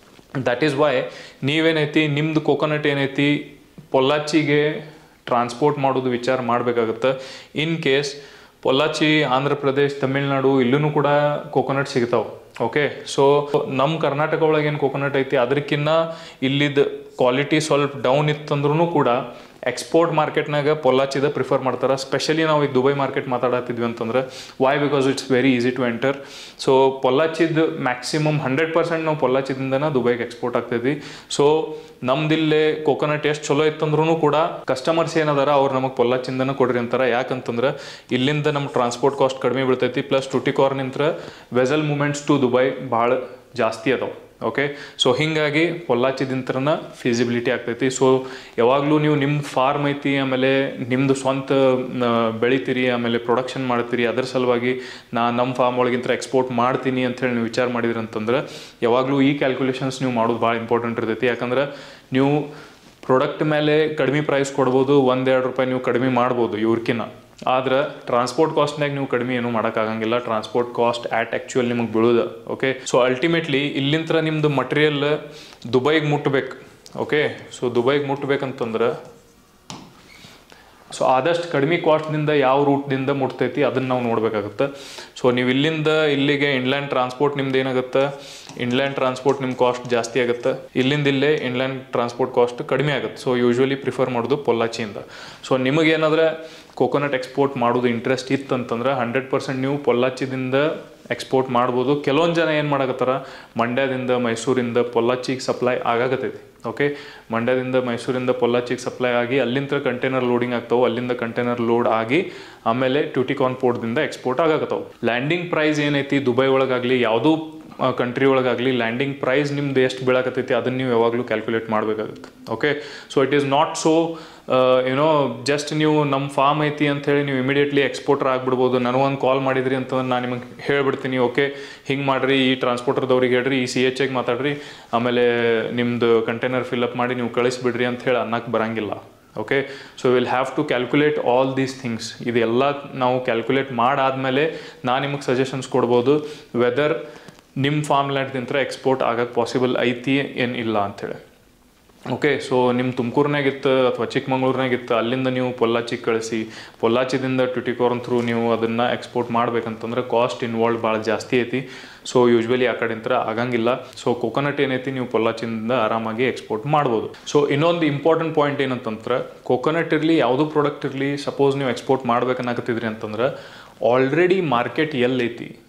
ದಟ್ ಈಸ್ ವೈ ನೀವೇನೈತಿ ನಿಮ್ದು ಕೋಕೋನಟ್ ಏನೈತಿ ಪೊಲ್ಲಾಚಿಗೆ ಟ್ರಾನ್ಸ್ಪೋರ್ಟ್ ಮಾಡೋದು ವಿಚಾರ ಮಾಡಬೇಕಾಗತ್ತೆ ಇನ್ ಕೇಸ್ ಪೊಲ್ಲಾಚಿ ಆಂಧ್ರ ಪ್ರದೇಶ್ ತಮಿಳ್ನಾಡು ಇಲ್ಲೂ ಕೂಡ ಕೋಕೋನಟ್ ಸಿಗ್ತಾವೆ ಓಕೆ ಸೊ ನಮ್ಮ ಕರ್ನಾಟಕ ಒಳಗೆ ಏನು ಕೋಕೋನಟ್ ಐತಿ ಅದಕ್ಕಿಂತ ಇಲ್ಲಿದ್ದ ಕ್ವಾಲಿಟಿ ಸ್ವಲ್ಪ ಡೌನ್ ಇತ್ತಂದ್ರೂ ಕೂಡ ಎಕ್ಸ್ಪೋರ್ಟ್ ಮಾರ್ಕೆಟ್ನಾಗ ಪೊಲ್ಲಾಚಿದ ಪ್ರಿಫರ್ ಮಾಡ್ತಾರೆ ಸ್ಪೆಷಲಿ ನಾವು ಈಗ ದುಬೈ ಮಾರ್ಕೆಟ್ ಮಾತಾಡತ್ತಿದ್ವಿ ಅಂತಂದ್ರೆ why because it's very easy to enter so ಪೊಲ್ಲಾಚಿದ್ ಮ್ಯಾಕ್ಸಿಮಮ್ ಹಂಡ್ರೆಡ್ ಪರ್ಸೆಂಟ್ ನಾವು ಪೊಲ್ಲಾಚಿದಿಂದನ ದುಬೈಗೆ ಎಕ್ಸ್ಪೋರ್ಟ್ ಆಗ್ತೈತಿ ಸೊ ನಮ್ದಿಲ್ಲೇ ಕೋಕೋನಟ್ ಎಷ್ಟು ಚಲೋ ಇತ್ತಂದ್ರೂ ಕೂಡ ಕಸ್ಟಮರ್ಸ್ ಏನದಾರ ಅವ್ರು ನಮಗೆ ಪೊಲ್ಲಾಚಿಂದನ ಕೊಡ್ರಿ ಅಂತಾರೆ ಯಾಕಂತಂದ್ರೆ ಇಲ್ಲಿಂದ ನಮ್ಮ ಟ್ರಾನ್ಸ್ಪೋರ್ಟ್ ಕಾಸ್ಟ್ ಕಡಿಮೆ ಬೀಳ್ತೈತಿ ಪ್ಲಸ್ ಟುಟಿಕಾರ್ನಿಂತ್ರ ವೆಸಲ್ ಮೂಮೆಂಟ್ಸ್ ಟು ದುಬೈ ಭಾಳ ಜಾಸ್ತಿ ಅದಾವೆ ಓಕೆ ಸೊ ಹಿಂಗಾಗಿ ಪೊಲ್ಲಾಚಿದಿಂತ್ರನ ಫೀಸಿಬಿಲಿಟಿ ಆಗ್ತೈತಿ ಸೊ ಯಾವಾಗಲೂ ನೀವು ನಿಮ್ಮ ಫಾರ್ಮ್ ಐತಿ ಆಮೇಲೆ ನಿಮ್ಮದು ಸ್ವಂತ ಆ, ಬೆಳಿತೀರಿ ಆಮೇಲೆ ಪ್ರೊಡಕ್ಷನ್ ಮಾಡ್ತೀರಿ ಅದರ ಸಲುವಾಗಿ ನಾ ನಮ್ಮ ಫಾರ್ಮ್ ಒಳಗಿಂತ ಎಕ್ಸ್ಪೋರ್ಟ್ ಮಾಡ್ತೀನಿ ಅಂತೇಳಿ ನೀವು ವಿಚಾರ ಮಾಡಿದ್ರಿ ಅಂತಂದ್ರೆ ಯಾವಾಗಲೂ ಈ ಕ್ಯಾಲ್ಕುಲೇಷನ್ಸ್ ನೀವು ಮಾಡೋದು ಭಾಳ ಇಂಪಾರ್ಟೆಂಟ್ ಇರ್ತೈತಿ ಯಾಕಂದ್ರೆ ನೀವು ಪ್ರಾಡಕ್ಟ್ ಮೇಲೆ ಕಡಿಮೆ ಪ್ರೈಸ್ ಕೊಡ್ಬೋದು ಒಂದೆರಡು ರೂಪಾಯಿ ನೀವು ಕಡಿಮೆ ಮಾಡ್ಬೋದು ಇವ್ರಕಿನ್ನ ಆದ್ರೆ ಟ್ರಾನ್ಸ್ಪೋರ್ಟ್ ಕಾಸ್ಟ್ನಾಗ ನೀವು ಕಡಿಮೆ ಏನೂ ಮಾಡೋಕ್ಕಾಗಂಗಿಲ್ಲ ಟ್ರಾನ್ಸ್ಪೋರ್ಟ್ ಕಾಸ್ಟ್ ಆ್ಯಟ್ ಆ್ಯಕ್ಚುಯಲ್ ನಿಮಗೆ ಬೀಳೋದು ಓಕೆ ಸೊ ಅಲ್ಟಿಮೇಟ್ಲಿ ಇಲ್ಲಿಂತ್ರ ನಿಮ್ಮದು ಮಟೀರಿಯಲ್ ದುಬೈಗೆ ಮುಟ್ಬೇಕು ಓಕೆ ಸೊ ದುಬೈಗೆ ಮುಟ್ಬೇಕಂತಂದ್ರೆ ಸೊ ಆದಷ್ಟು ಕಡಿಮೆ ಕಾಸ್ಟ್ದಿಂದ ಯಾವ ರೂಟ್ದಿಂದ ಮುಟ್ತೈತಿ ಅದನ್ನು ನಾವು ನೋಡಬೇಕಾಗುತ್ತೆ ಸೊ ನೀವು ಇಲ್ಲಿಂದ ಇಲ್ಲಿಗೆ ಇನ್ಲ್ಯಾಂಡ್ ಟ್ರಾನ್ಸ್ಪೋರ್ಟ್ ನಿಮ್ದು ಏನಾಗುತ್ತೆ ಇನ್ಲ್ಯಾಂಡ್ ಟ್ರಾನ್ಸ್ಪೋರ್ಟ್ ನಿಮ್ಮ ಕಾಸ್ಟ್ ಜಾಸ್ತಿ ಆಗುತ್ತೆ ಇಲ್ಲಿಂದ ಇಲ್ಲೇ ಇನ್ಲ್ಯಾಂಡ್ ಟ್ರಾನ್ಸ್ಪೋರ್ಟ್ ಕಾಸ್ಟ್ ಕಡಿಮೆ ಆಗುತ್ತೆ ಸೊ ಯೂಶ್ವಲಿ ಪ್ರಿಫರ್ ಮಾಡೋದು ಪೊಲ್ಲಾಚಿಯಿಂದ ಸೊ ನಿಮಗೇನಾದ್ರೆ ಕೋಕೋನಟ್ ಎಕ್ಸ್ಪೋರ್ಟ್ ಮಾಡೋದು ಇಂಟ್ರೆಸ್ಟ್ ಇತ್ತಂತಂದ್ರೆ ಹಂಡ್ರೆಡ್ ಪರ್ಸೆಂಟ್ ನೀವು ಪೊಲ್ಲಾಚಿದಿಂದ ಎಕ್ಸ್ಪೋರ್ಟ್ ಮಾಡ್ಬೋದು ಕೆಲವೊಂದು ಜನ ಏನು ಮಾಡಕತ್ತಾರ ಮಂಡ್ಯದಿಂದ ಮೈಸೂರಿಂದ ಪೊಲ್ಲಾಚಿಗೆ ಸಪ್ಲೈ ಆಗಾಕತ್ತೈತಿ ಓಕೆ ಮಂಡ್ಯದಿಂದ ಮೈಸೂರಿಂದ ಪೊಲ್ಲಾಚಿಗೆ ಸಪ್ಲೈ ಆಗಿ ಅಲ್ಲಿಂದ ಕಂಟೈನರ್ ಲೋಡಿಂಗ್ ಆಗ್ತಾವೆ ಅಲ್ಲಿಂದ ಕಂಟೈನರ್ ಲೋಡ್ ಆಗಿ ಆಮೇಲೆ ಟ್ಯೂಟಿಕಾನ್ ಪೋರ್ಟ್ದಿಂದ ಎಕ್ಸ್ಪೋರ್ಟ್ ಆಗಕತ್ತಾವೆ ಲ್ಯಾಂಡಿಂಗ್ ಪ್ರೈಸ್ ಏನೈತಿ ದುಬೈ ಒಳಗಾಗಲಿ ಯಾವುದೂ ಕಂಟ್ರಿ ಒಳಗಾಗಲಿ ಲ್ಯಾಂಡಿಂಗ್ ಪ್ರೈಸ್ ನಿಮ್ದು ಎಷ್ಟು ಬೀಳಕತ್ತೈತಿ ಅದನ್ನು ನೀವು ಯಾವಾಗಲೂ ಕ್ಯಾಲ್ಕುಲೇಟ್ ಮಾಡಬೇಕಾಗುತ್ತೆ okay so it is not so ಏನೋ ಜಸ್ಟ್ ನೀವು ನಮ್ಮ ಫಾರ್ಮ್ ಐತಿ ಅಂತ ಹೇಳಿ ನೀವು ಇಮಿಡಿಯೇಟ್ಲಿ ಎಕ್ಸ್ಪೋರ್ಟರ್ ಆಗ್ಬಿಡ್ಬೋದು ನನಗೊಂದು ಕಾಲ್ ಮಾಡಿದ್ರಿ ಅಂತಂದ್ರೆ ನಾನು ನಿಮಗೆ ಹೇಳ್ಬಿಡ್ತೀನಿ ಓಕೆ ಹಿಂಗೆ ಮಾಡಿರಿ ಈ ಟ್ರಾನ್ಸ್ಪೋರ್ಟರ್ದವ್ರಿಗೆ ಹೇಳ್ರಿ ಈ ಸಿ ಎಚ್ ಎಗೆ ಮಾತಾಡ್ರಿ ಆಮೇಲೆ ನಿಮ್ಮದು ಕಂಟೈನರ್ ಫಿಲ್ಅಪ್ ಮಾಡಿ ನೀವು ಕಳಿಸ್ಬಿಡ್ರಿ ಅಂತ ಹೇಳಿ ಅನ್ನಕ್ಕೆ ಬರಂಗಿಲ್ಲ okay so will have to calculate all these things ಇದೆಲ್ಲ ನಾವು ಕ್ಯಾಲ್ಕುಲೇಟ್ ಮಾಡಾದ್ಮೇಲೆ ನಾನು ನಿಮಗೆ ಸಜೆಷನ್ಸ್ ಕೊಡ್ಬೋದು ವೆದರ್ ನಿಮ್ಮ ಫಾರ್ಮ್ ಲ್ಯಾಂಡ್ದಿಂತ ಎಕ್ಸ್ಪೋರ್ಟ್ ಆಗಕ್ಕೆ ಪಾಸಿಬಲ್ ಐತಿ ಏನು ಇಲ್ಲ ಅಂಥೇಳಿ ಓಕೆ ಸೊ ನಿಮ್ಮ ತುಮಕೂರ್ನಾಗಿತ್ತು ಅಥವಾ ಚಿಕ್ಕಮಂಗ್ಳೂರ್ನಾಗಿತ್ತು ಅಲ್ಲಿಂದ ನೀವು ಪೊಲ್ಲಾಚಿಗೆ ಕಳಿಸಿ ಪೊಲ್ಲಾಚಿದಿಂದ ಟ್ಯುಟಿಕೋರ್ನ್ ಥ್ರೂ ನೀವು ಅದನ್ನು ಎಕ್ಸ್ಪೋರ್ಟ್ ಮಾಡ್ಬೇಕಂತಂದ್ರೆ ಕಾಸ್ಟ್ ಇನ್ವಾಲ್ವ್ ಭಾಳ ಜಾಸ್ತಿ ಐತಿ ಸೊ ಯೂಶ್ವಲಿ ಆ ಕಡೆಂತ್ರ ಆಗಂಗಿಲ್ಲ ಸೊ ಕೋಕೋನಟ್ ಏನೈತಿ ನೀವು ಪೊಲ್ಲಾಚಿಂದ ಆರಾಮಾಗಿ ಎಕ್ಸ್ಪೋರ್ಟ್ ಮಾಡ್ಬೋದು ಸೊ ಇನ್ನೊಂದು ಇಂಪಾರ್ಟೆಂಟ್ ಪಾಯಿಂಟ್ ಏನಂತಂದ್ರೆ ಕೋಕೋನಟ್ ಇರಲಿ ಯಾವುದೂ ಪ್ರಾಡಕ್ಟ್ ಇರಲಿ ಸಪೋಸ್ ನೀವು ಎಕ್ಸ್ಪೋರ್ಟ್ ಮಾಡ್ಬೇಕನ್ನಾಗತ್ತಿದ್ರಿ ಅಂತಂದ್ರೆ ಆಲ್ರೆಡಿ ಮಾರ್ಕೆಟ್ ಎಲ್ಲೈತಿ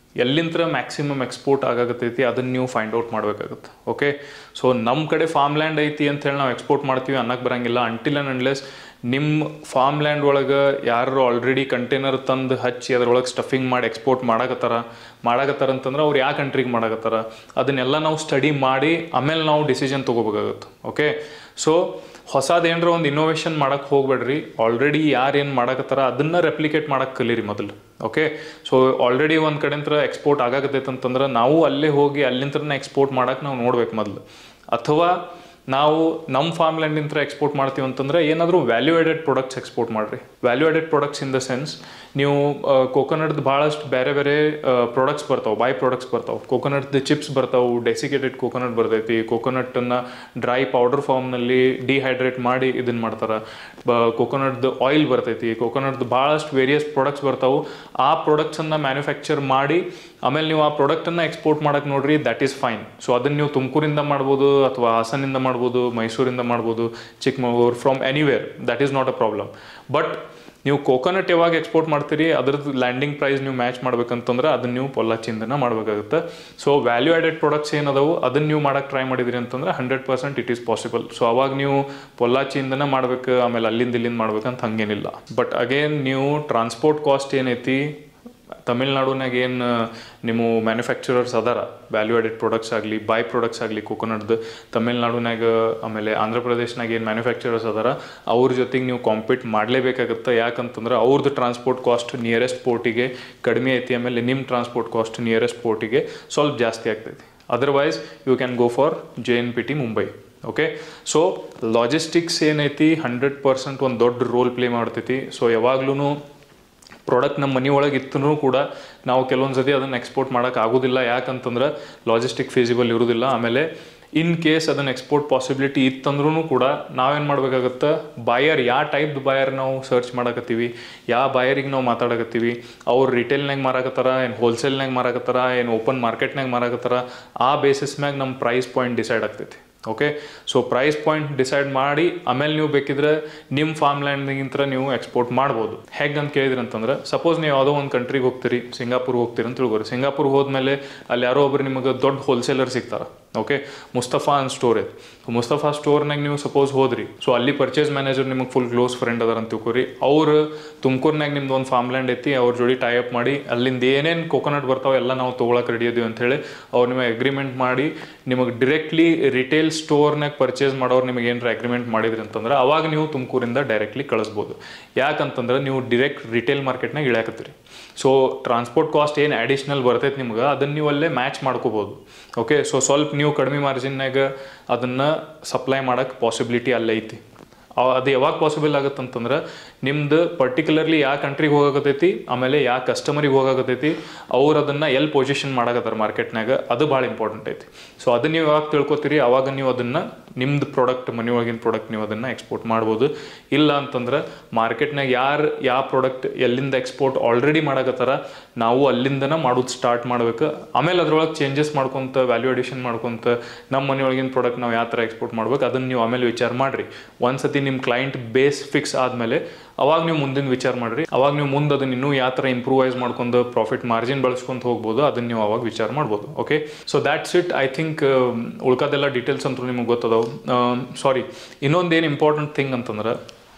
ಎಲ್ಲಿಂತ್ರ ಮ್ಯಾಕ್ಸಿಮಮ್ ಎಕ್ಸ್ಪೋರ್ಟ್ ಆಗಾಗತ್ತೈತಿ ಅದನ್ನು ನೀವು ಫೈಂಡ್ ಔಟ್ ಮಾಡಬೇಕಾಗುತ್ತೆ ಓಕೆ ಸೊ ನಮ್ಮ ಕಡೆ ಫಾರ್ಮ್ ಲ್ಯಾಂಡ್ ಐತಿ ಅಂತ ಹೇಳಿ ನಾವು ಎಕ್ಸ್ಪೋರ್ಟ್ ಮಾಡ್ತೀವಿ ಅನ್ನಕ್ಕೆ ಬರಂಗಿಲ್ಲ ಅಂಟಿಲ್ ಆ್ಯಂಡ್ ಅನ್ಲೆಸ್ ನಿಮ್ಮ ಫಾರ್ಮ್ ಲ್ಯಾಂಡ್ ಒಳಗೆ ಯಾರು ಆಲ್ರೆಡಿ ಕಂಟೈನರ್ ತಂದು ಹಚ್ಚಿ ಅದ್ರೊಳಗೆ ಸ್ಟಫಿಂಗ್ ಮಾಡಿ ಎಕ್ಸ್ಪೋರ್ಟ್ ಮಾಡಕತ್ತಾರ ಮಾಡಕತ್ತಾರ ಅಂತಂದ್ರೆ ಅವ್ರು ಯಾವ ಕಂಟ್ರಿಗೆ ಮಾಡಕತ್ತಾರ ಅದನ್ನೆಲ್ಲ ನಾವು ಸ್ಟಡಿ ಮಾಡಿ ಆಮೇಲೆ ನಾವು ಡಿಸಿಷನ್ ತೊಗೋಬೇಕಾಗುತ್ತೆ ಓಕೆ ಸೊ ಹೊಸದೇನರ ಒಂದು ಇನೋವೇಷನ್ ಮಾಡಕ್ಕೆ ಹೋಗ್ಬೇಡ್ರಿ ಆಲ್ರೆಡಿ ಯಾರು ಏನು ಮಾಡಕತ್ತಾರ ಅದನ್ನ ರೆಪ್ಲಿಕೇಟ್ ಮಾಡಕ್ಕೆ ಕಲೀರಿ ಮೊದಲು ಓಕೆ ಸೊ ಆಲ್ರೆಡಿ ಒಂದು ಕಡೆಂತ್ರ ಎಕ್ಸ್ಪೋರ್ಟ್ ಆಗಾಕತ್ತೈತೆ ಅಂತಂದ್ರೆ ನಾವು ಅಲ್ಲೇ ಹೋಗಿ ಅಲ್ಲಿಂತ್ರನೇ ಎಕ್ಸ್ಪೋರ್ಟ್ ಮಾಡಕ್ಕೆ ನಾವು ನೋಡ್ಬೇಕು ಮೊದಲು ಅಥವಾ ನಾವು ನಮ್ಮ ಫಾರ್ಮ್ ಲ್ಯಾಂಡಿಂತ್ರ ಎಕ್ಸ್ಪೋರ್ಟ್ ಮಾಡ್ತೀವಿ ಅಂತಂದ್ರೆ ಏನಾದರೂ ವ್ಯಾಲ್ಯೂ ಎಡೆಡ್ ಪ್ರಾಡಕ್ಟ್ಸ್ ಎಕ್ಸ್ಪೋರ್ಟ್ ಮಾಡಿರಿ value added products in the sense ನೀವು ಕೋಕೋನಟ್ದು ಭಾಳಷ್ಟು ಬೇರೆ ಬೇರೆ ಪ್ರಾಡಕ್ಟ್ಸ್ ಬರ್ತಾವೆ ಬೈ ಪ್ರಾಡಕ್ಟ್ಸ್ ಬರ್ತಾವೆ ಕೋಕೋನಟ್ದು ಚಿಪ್ಸ್ ಬರ್ತಾವೆ ಡೆಸಿಕೇಟೆಡ್ ಕೋಕೋನಟ್ ಬರ್ತೈತಿ ಕೋಕೋನಟ್ಟನ್ನು ಡ್ರೈ ಪೌಡರ್ ಫಾರ್ಮ್ನಲ್ಲಿ ಡಿಹೈಡ್ರೇಟ್ ಮಾಡಿ ಇದನ್ನು ಮಾಡ್ತಾರೆ ಬ ಕೋಕೋನಟ್ದು ಆಯಿಲ್ ಬರ್ತೈತಿ ಕೋಕೋನಟ್ದು ಭಾಳಷ್ಟು ವೇರಿಯಸ್ ಪ್ರಾಡಕ್ಟ್ಸ್ ಬರ್ತಾವೆ ಆ ಪ್ರಾಡಕ್ಟ್ಸನ್ನು ಮ್ಯಾನುಫ್ಯಾಕ್ಚರ್ ಮಾಡಿ ಆಮೇಲೆ ನೀವು ಆ ಪ್ರಾಡಕ್ಟನ್ನು ಎಕ್ಸ್ಪೋರ್ಟ್ ಮಾಡಕ್ಕೆ ನೋಡ್ರಿ ದಟ್ ಈಸ್ ಫೈನ್ ಸೊ ಅದನ್ನು ನೀವು ತುಮಕೂರಿಂದ ಮಾಡ್ಬೋದು ಅಥವಾ ಹಾಸನಿಂದ ಮಾಡ್ಬೋದು ಮೈಸೂರಿಂದ ಮಾಡ್ಬೋದು Chikkamagaluru from anywhere that is not a problem but ನೀವು ಕೋಕೋನಟ್ ಯಾವಾಗ ಎಕ್ಸ್ಪೋರ್ಟ್ ಮಾಡ್ತೀರಿ ಅದ್ರದ್ದು ಲ್ಯಾಂಡಿಂಗ್ ಪ್ರೈಸ್ ನೀವು ಮ್ಯಾಚ್ ಮಾಡ್ಬೇಕಂತಂದ್ರೆ ಅದನ್ನ ನೀವು ಪೊಲ್ಲಾಚಿಂದನ ಮಾಡಬೇಕಾಗುತ್ತೆ ಸೊ ವ್ಯಾಲ್ಯೂ ಆಡೆಡ್ ಪ್ರಾಡಕ್ಟ್ಸ್ ಏನದಾವು ಅದನ್ನ ನೀವು ಮಾಡಕ್ಕೆ ಟ್ರೈ ಮಾಡಿದ್ರಿ ಅಂತಂದ್ರೆ hundred percent it is possible so ಅವಾಗ ನೀವು ಪೊಲ್ಲಾಚಿಯಿಂದನೇ ಮಾಡ್ಬೇಕು ಆಮೇಲೆ ಅಲ್ಲಿಂದ ಇಲ್ಲಿಂದ ಮಾಡ್ಬೇಕಂತ ಹಂಗೇನಿಲ್ಲ ಬಟ್ ಅಗೇನ್ ನೀವು ಟ್ರಾನ್ಸ್ಪೋರ್ಟ್ ಕಾಸ್ಟ್ ಏನೈತಿ ತಮಿಳ್ನಾಡುನಾಗ ಏನು ನಿಮ್ಮ ಮ್ಯಾನುಫ್ಯಾಕ್ಚರರ್ಸ್ ಅದಾರ ವ್ಯಾಲ್ಯೂ ಆಡೆಡ್ ಪ್ರಾಡಕ್ಟ್ಸ್ ಆಗಲಿ ಬೈ ಪ್ರಾಡಕ್ಟ್ಸ್ ಆಗಲಿ ಕೋಕೋನಟ್ದು ತಮಿಳ್ನಾಡುನಾಗ ಆಮೇಲೆ ಆಂಧ್ರ ಪ್ರದೇಶನಾಗ ಏನು ಮ್ಯಾನುಫ್ಯಾಕ್ಚರರ್ಸ್ ಅದಾರ ಅವ್ರ ಜೊತೆಗೆ ನೀವು ಕಾಂಪೀಟ್ ಮಾಡಲೇಬೇಕಾಗುತ್ತೆ ಯಾಕಂತಂದ್ರೆ ಅವ್ರದ್ದು ಟ್ರಾನ್ಸ್ಪೋರ್ಟ್ ಕಾಸ್ಟ್ ನಿಯರೆಸ್ಟ್ ಪೋರ್ಟಿಗೆ ಕಡಿಮೆ ಐತಿ ಆಮೇಲೆ ನಿಮ್ಮ ಟ್ರಾನ್ಸ್ಪೋರ್ಟ್ ಕಾಸ್ಟ್ ನಿಯರೆಸ್ಟ್ ಪೋರ್ಟಿಗೆ ಸ್ವಲ್ಪ ಜಾಸ್ತಿ ಆಗ್ತೈತಿ otherwise you can go for J N P T Mumbai okay so logistics ಏನೈತಿ ಹಂಡ್ರೆಡ್ ಪರ್ಸೆಂಟ್ ಒಂದು ದೊಡ್ಡ ರೋಲ್ ಪ್ಲೇ ಮಾಡ್ತೈತಿ ಸೊ ಯಾವಾಗ್ಲೂ ಪ್ರಾಡಕ್ಟ್ ನಮ್ಮ ಮನೆ ಒಳಗೆ ಇತ್ತೂ ಕೂಡ ನಾವು ಕೆಲವೊಂದು ಸತಿ ಅದನ್ನು ಎಕ್ಸ್ಪೋರ್ಟ್ ಮಾಡೋಕೆ ಆಗೋದಿಲ್ಲ ಯಾಕಂತಂದ್ರೆ ಲಾಜಿಸ್ಟಿಕ್ ಫೀಸಿಬಲ್ ಇರೋದಿಲ್ಲ ಆಮೇಲೆ ಇನ್ ಕೇಸ್ ಅದನ್ನು ಎಕ್ಸ್ಪೋರ್ಟ್ ಪಾಸಿಬಿಲಿಟಿ ಇತ್ತಂದ್ರೂ ಕೂಡ ನಾವೇನು ಮಾಡಬೇಕಾಗತ್ತೆ ಬಾಯರ್ ಯಾವ ಟೈಪ್ ಬಾಯರ್ ನಾವು ಸರ್ಚ್ ಮಾಡಕತ್ತೀವಿ ಯಾವ ಬಾಯರಿಗೆ ನಾವು ಮಾತಾಡಕತ್ತೀವಿ ಅವ್ರು ರಿಟೇಲ್ನಾಗ ಮಾರಾಕತ್ತಾರ ಏನು ಹೋಲ್ಸೇಲ್ನಾಗ ಮಾರಾಕತ್ತಾರ ಏನು ಓಪನ್ ಮಾರ್ಕೆಟ್ನಾಗ ಮಾರಾಕತ್ತಾರ ಆ ಬೇಸಿಸ್ ಮ್ಯಾಗ ನಮ್ಮ ಪ್ರೈಸ್ ಪಾಯಿಂಟ್ ಡಿಸೈಡ್ ಆಗ್ತೈತಿ okay so price point decide ಮಾಡಿ ಆಮೇಲೆ ನೀವು ಬೇಕಿದ್ರೆ ನಿಮ್ಮ ಫಾರ್ಮ್ ಲ್ಯಾಂಡ್ಗಿಂತ ನೀವು ಎಕ್ಸ್ಪೋರ್ಟ್ ಮಾಡ್ಬೋದು ಹೇಗೆ ಅಂತ ಕೇಳಿದ್ರಿ ಅಂತಂದ್ರೆ ಸಪೋಸ್ ನೀವು ಯಾವುದೋ ಒಂದು ಕಂಟ್ರಿಗೆ ಹೋಗ್ತೀರಿ ಸಿಂಗಾಪುರ್ ಹೋಗ್ತೀರಿ ಅಂತ ತಿಳ್ಕೊರಿ ಸಿಂಗಾಪುರ್ ಹೋದ್ಮೇಲೆ ಅಲ್ಲಿ ಯಾರೋ ಒಬ್ರು ನಿಮಗೆ ದೊಡ್ಡ ಹೋಲ್ಸೇಲರ್ ಸಿಗ್ತಾರೆ ಓಕೆ ಮುಸ್ತಫಾ ಅಂತ ಸ್ಟೋರ್ ಇದೆ ಮುಸ್ತಫಾ ಸ್ಟೋರ್ನಾಗ ನೀವು ಸಪೋಸ್ ಹೋದ್ರಿ ಸೊ ಅಲ್ಲಿ ಪರ್ಚೇಸ್ ಮ್ಯಾನೇಜರ್ ನಿಮಗೆ ಫುಲ್ ಕ್ಲೋಸ್ ಫ್ರೆಂಡ್ ಅದಾರ ಅಂತ ತಿಳ್ಕೊರಿ ಅವ್ರು ತುಮಕೂರ್ನಾಗ ನಿಮ್ದು ಒಂದು ಫಾರ್ಮ್ ಲ್ಯಾಂಡ್ ಐತಿ ಅವ್ರ ಜೋಡಿ ಟೈ ಅಪ್ ಮಾಡಿ ಅಲ್ಲಿಂದ ಏನೇನು ಕೋಕೋನಟ್ ಬರ್ತಾವೆ ಎಲ್ಲ ನಾವು ತೊಗೊಳಕ್ಕೆ ರೆಡಿ ಇದೀವಿ ಅಂತೇಳಿ ಅವ್ರು ನಿಮಗೆ ಅಗ್ರಿಮೆಂಟ್ ಮಾಡಿ ನಿಮಗೆ ಡಿರೆಕ್ಟ್ಲಿ ರಿಟೇಲ್ ಸ್ಟೋರ್ನಾಗ ಪರ್ಚೇಸ್ ಮಾಡೋರು ನಿಮಗೆ ಏನಾರ ಅಗ್ರಿಮೆಂಟ್ ಮಾಡಿದ್ರಿ ಅಂತಂದ್ರೆ ಅವಾಗ ನೀವು ತುಮಕೂರಿಂದ ಡೈರೆಕ್ಟ್ಲಿ ಕಳಿಸ್ಬೋದು ಯಾಕಂತಂದ್ರೆ ನೀವು ಡಿರೆಕ್ಟ್ ರಿಟೇಲ್ ಮಾರ್ಕೆಟ್ನಾಗ ಇಳ್ಯಾಕತ್ತೀರಿ ಸೊ ಟ್ರಾನ್ಸ್ಪೋರ್ಟ್ ಕಾಸ್ಟ್ ಏನು ಅಡಿಷ್ನಲ್ ಬರ್ತೈತೆ ನಿಮ್ಗೆ ಅದನ್ನು ನೀವು ಅಲ್ಲೇ ಮ್ಯಾಚ್ ಮಾಡ್ಕೋಬೋದು ಓಕೆ ಸೊ ಸ್ವಲ್ಪ ನೀವು ಕಡಿಮೆ ಮಾರ್ಜಿನ್ನಾಗ ಅದನ್ನು ಸಪ್ಲೈ ಮಾಡೋಕ್ಕೆ ಪಾಸಿಬಿಲಿಟಿ ಅಲ್ಲೇ ಐತಿ ಅವ- ಅದು ಯಾವಾಗ ಪಾಸಿಬಲ್ ಆಗುತ್ತಂತಂದ್ರೆ ನಿಮ್ದು ಪರ್ಟಿಕ್ಯುಲರ್ಲಿ ಯಾವ ಕಂಟ್ರಿಗೆ ಹೋಗಾಕತೈತಿ ಆಮೇಲೆ ಯಾವ ಕಸ್ಟಮರಿಗೆ ಹೋಗಾಕತೈತಿ ಅವ್ರು ಅದನ್ನು ಎಲ್ಲಿ ಪೊಸಿಷನ್ ಮಾಡಕತ್ತಾರ ಮಾರ್ಕೆಟ್ನಾಗ ಅದು ಭಾಳ ಇಂಪಾರ್ಟೆಂಟ್ ಐತಿ ಸೊ ಅದನ್ನ ನೀವು ಯಾವಾಗ ತಿಳ್ಕೊತೀರಿ ಅವಾಗ ನೀವು ಅದನ್ನು ನಿಮ್ದು ಪ್ರಾಡಕ್ಟ್ ಮನೆಯೊಳಗಿನ ಪ್ರಾಡಕ್ಟ್ ನೀವು ಅದನ್ನು ಎಕ್ಸ್ಪೋರ್ಟ್ ಮಾಡ್ಬೋದು ಇಲ್ಲ ಅಂತಂದ್ರೆ ಮಾರ್ಕೆಟ್ನಾಗ ಯಾರು ಯಾವ ಪ್ರಾಡಕ್ಟ್ ಎಲ್ಲಿಂದ ಎಕ್ಸ್ಪೋರ್ಟ್ ಆಲ್ರೆಡಿ ಮಾಡಕತ್ತಾರ ನಾವು ಅಲ್ಲಿಂದನ ಮಾಡೋದು ಸ್ಟಾರ್ಟ್ ಮಾಡ್ಬೇಕು ಆಮೇಲೆ ಅದ್ರೊಳಗೆ ಚೇಂಜಸ್ ಮಾಡ್ಕೊತ ವ್ಯಾಲ್ಯೂ ಅಡಿಷನ್ ಮಾಡ್ಕೊತ ನಮ್ಮ ಮನೆಯೊಳಗಿನ ಪ್ರಾಡಕ್ಟ್ ನಾವು ಯಾವ ಥರ ಎಕ್ಸ್ಪೋರ್ಟ್ ಮಾಡ್ಬೇಕು ಅದನ್ನು ನೀವು ಆಮೇಲೆ ವಿಚಾರ ಮಾಡಿರಿ ಒಂದ್ಸತಿ ನಿಮ್ಮ ಕ್ಲೈಂಟ್ ಬೇಸ್ ಫಿಕ್ಸ್ ಆದಮೇಲೆ ಅವಾಗ ನೀವು ಮುಂದಿನ ವಿಚಾರ ಮಾಡಿರಿ ಅವಾಗ ನೀವು ಮುಂದೆ ಅದನ್ನ ಇನ್ನೂ ಯಾವ ಥರ ಇಂಪ್ರೂವೈಸ್ ಮಾಡ್ಕೊಂಡು ಪ್ರಾಫಿಟ್ ಮಾರ್ಜಿನ್ ಬೆಳೆಸ್ಕೊಂತ ಹೋಗ್ಬೋದು ಅದನ್ನ ನೀವು ಅವಾಗ ವಿಚಾರ ಮಾಡ್ಬೋದು okay so that's it I think ಉಳ್ಕೋದೆಲ್ಲ ಡೀಟೇಲ್ಸ್ ಅಂತೂ ನಿಮಗೆ ಗೊತ್ತದಾವು ಸಾರಿ ಇನ್ನೊಂದೇನು ಇಂಪಾರ್ಟೆಂಟ್ ಥಿಂಗ್ ಅಂತಂದ್ರೆ